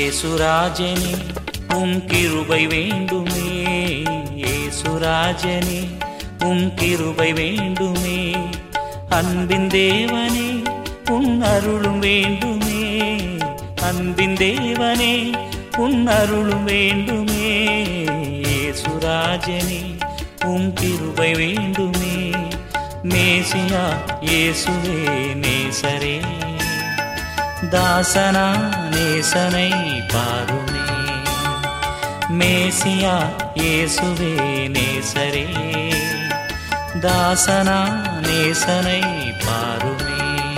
ஏசுராஜனே உம் கிருபை வேண்டுமே ஏசுராஜனே உம் கிருபை வேண்டுமே அன்பின் தேவனே உன் அருளும் வேண்டுமே அன்பின் தேவனே உன் அருளும் வேண்டுமே ஏசுராஜனே உம் கிருபை வேண்டுமே மேசியா இயேசுவே நேசரே தாசனா நேசனை பாருமே மேசியா இயேசுவே நேசரே தாசனா நேசனை பாருமே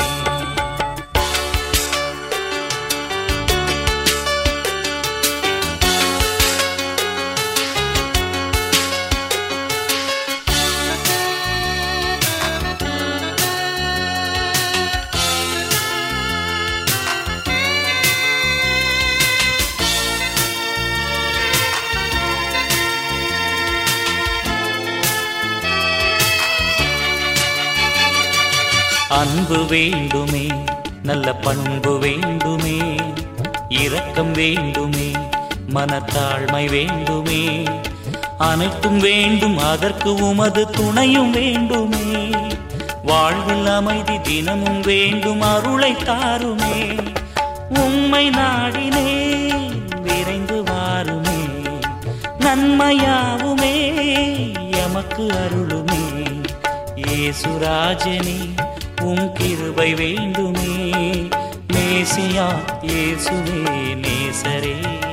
அன்பு வேண்டுமே நல்ல பண்பு வேண்டுமே இரக்கம் வேண்டுமே மனத்தாழ்மை வேண்டுமே அனைத்தும் வேண்டும் அதற்கு உமது துணையும் வேண்டுமே வாழ்வில் அமைதி தினமும் வேண்டும் அருளை தாருமே உம்மை நாடினே விரைந்து வாருமே நன்மையாவுமே எமக்கு அருளுமே ஏசுராஜனே உம் கிருபை வேண்டுமே மேசியா இயேசுவே நேசரே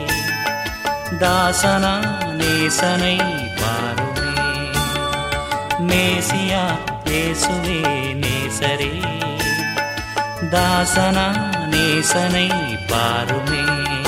தாசனா நேசனை பாருமே மேசியா இயேசுவே நேசரே தாசனா நேசனை பாருமே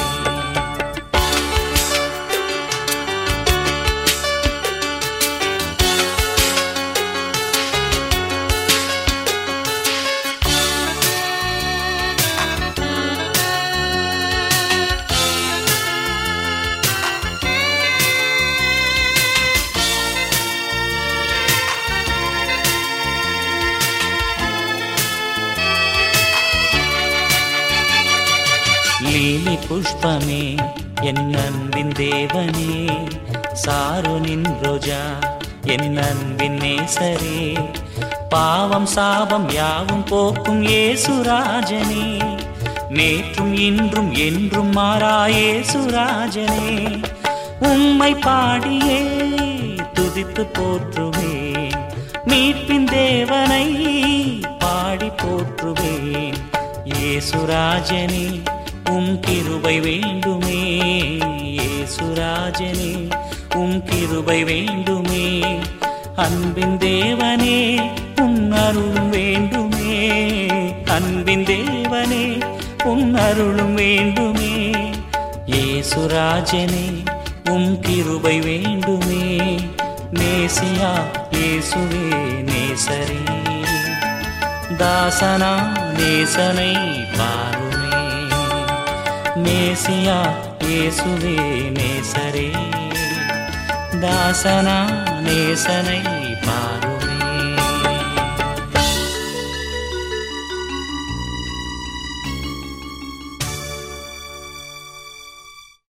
லீலி புஷ்பமே என் அன்பின் தேவனே சாருனின் ரோஜா என் அன்பின் நேசரே பாவம் சாபம் யாவும் போக்கும் ஏசுராஜனே நேற்றும் இன்றும் என்றும் மாறா ஏசுராஜனே உம்மை பாடியே துதித்து போற்றுவேன் மீட்பின் தேவனை பாடி போற்றுவேன் ஏசுராஜனே உம் கிருபை வேண்டுமே ஏசுராஜனே உம் கிருபை வேண்டுமே அன்பின் தேவனே உன் அருளும் வேண்டுமே அன்பின் தேவனே உன் அருளும் வேண்டுமே ஏசுராஜனே உம் கிருபை வேண்டுமே நேசியா இயேசுவே நேசரே தாசனா நேசனை பாருமே நேசியா இயேசுவே நேசரே தாசனா நேசனை